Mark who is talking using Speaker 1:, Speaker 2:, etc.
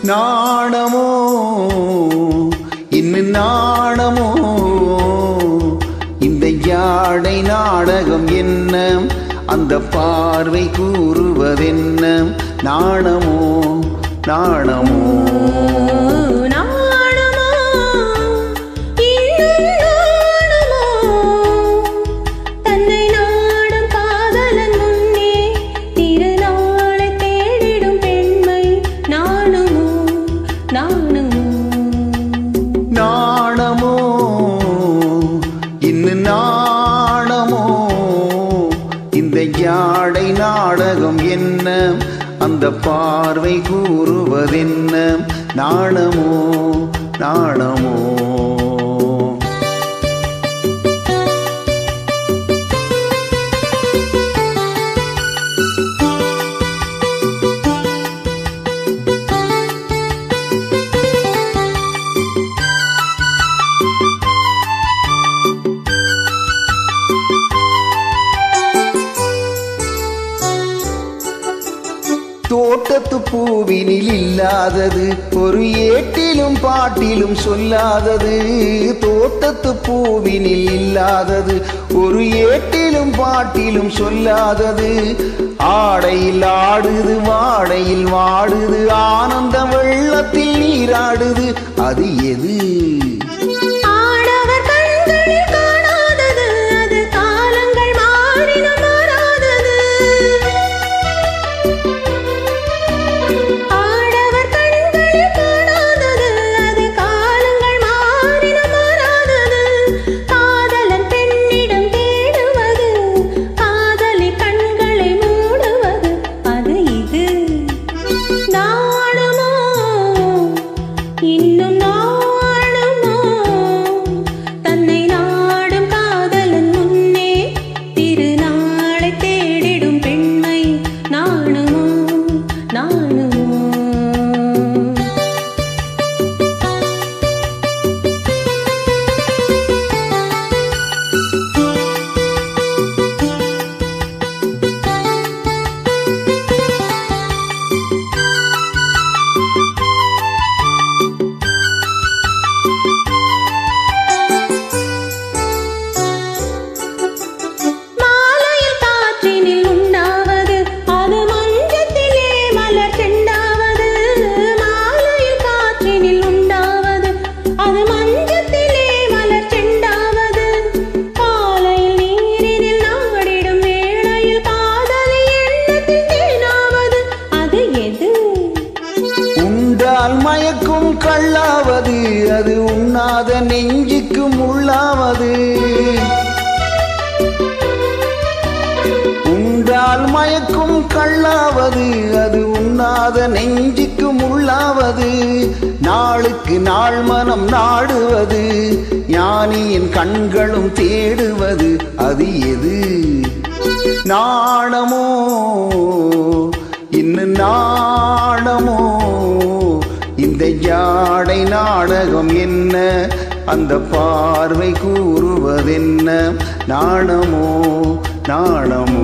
Speaker 1: நாணமோ இன்னும் நாணமோ இந்த யாடை நாடகம் என்ன அந்த பார்வை கூறுவதென்ன நாணமோ நாணமோ
Speaker 2: நாணமோ இன்னும் நாணமோ தன்னை நாடும் காதலன் முன்னே திருநாளை தேடிடும் பெண்மை நாணுமோ நாணுமோ
Speaker 1: நாணமோ இன்னும் நாணமோ இந்த யாடை நாடகம் என்ன அந்த பார்வை கூறுவதென்ன நாணமோ நாணமோ தோட்டத்து பூவினில் இல்லாதது ஒரு ஏட்டிலும் பாட்டிலும் சொல்லாதது தோட்டத்து பூவினில் இல்லாதது ஒரு ஏட்டிலும் பாட்டிலும் சொல்லாதது ஆடையில் ஆடுது வாடையில் வாடுது ஆனந்த வெள்ளத்தில் நீராடுது அது எது
Speaker 2: ஆடவர் கண்களில் காணாதது அது காலங்கள் மாறினும் மாறாதது ஆடவர் கண்களில் காணாதது அது காலங்கள் மாறினும் மாறாதது காதலன் பெண்ணிடம் தேடுவது காதலி கண்களை மூடுவது அது இது நாணுமோ இன்னும் நாணுமோ தன்னை நாடும் காதலன் முன்னே திருநாளை தேடிடும் பெண்மை நாணுமோ நாணுமோ மாலையில் காற்றினில் உண்டாவது அது மஞ்சத்திலே மலர் செண்டாவது மாலையில் காற்றினில் உண்டாவது அது மஞ்சத்திலே மலர் செண்டாவது காலையில் நீரினில் நாடிடும் வேளையில் காதலி எண்ணத்தில் தேனாவது அது எது
Speaker 1: உண்டால் மயக்கும் கள்ளாவது அது உண்ணாத நெஞ்சுக்கு முள்ளாவது உண்டால் மயக்கும் கள்ளாவது அது உண்ணாத நெஞ்சுக்கு முள்ளாவது நாளுக்கு நாள் மனம் நாடுவது ஞானியின் கண்களும் தேடுவது அது எது நாணமோ இன்னும் நாணமோ இந்த யாடை நாடகம் என்ன அந்த பார்வை கூறுவதென்ன நாணமோ நாணமோ